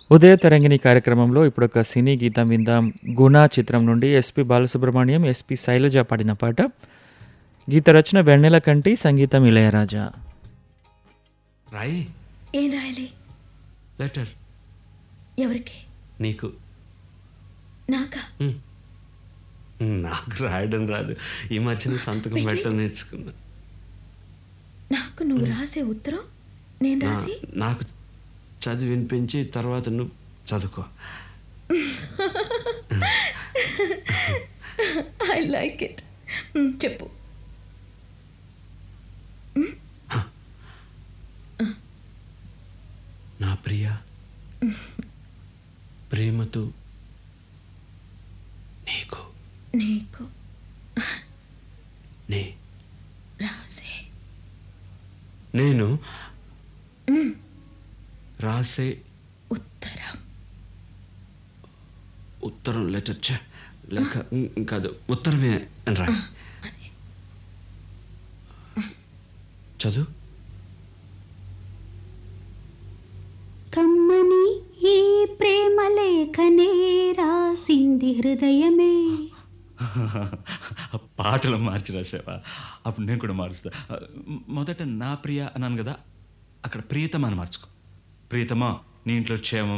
ఉదయ తరంగిణి కార్యక్రమంలో ఇప్పుడు ఒక సినీ గీతం విందాం గుణ చిత్రం నుండి ఎస్పి బాలసుబ్రహ్మణ్యం ఎస్పి శైలజ పాడిన పాట గీత రచన వెన్నెల కంటి సంగీతం ఇళయరాజా రాయి ఏం రాయాలి లెటర్ ఎవరికి నీకు నాకా హ్మ్. నాకు రాయడం రాదు ఈ మధ్యన సంతకం Wait, పెట్టడం నేర్చుకున్నా నాకు నువ్వు రాసే ఉత్తరం నేను నా- రాసి నాకు చదివి వినిపించి తర్వాత నువ్వు చదువుకో ఐ లైక్ ఇట్ చెప్పు నా ప్రియ ప్రేమతో నీకు నీకు నే రాసే నేను రాసే ఉత్తరం ఉత్తరం లెటర్ చ లేక ఉమ్, కాదు ఉత్తరమే అని రా అదే చదువు కమ్మని ఈ ప్రేమ లేఖనే రాసింది హృదయమే పాటలు మార్చి రాసావా అప్పుడు నేను కూడా మారుస్తా మొదట నా ప్రియ అన్నాను కదా అక్కడ ప్రియతమా అని మార్చుకో ప్రియతమా నీ ఇంట్లో క్షేమం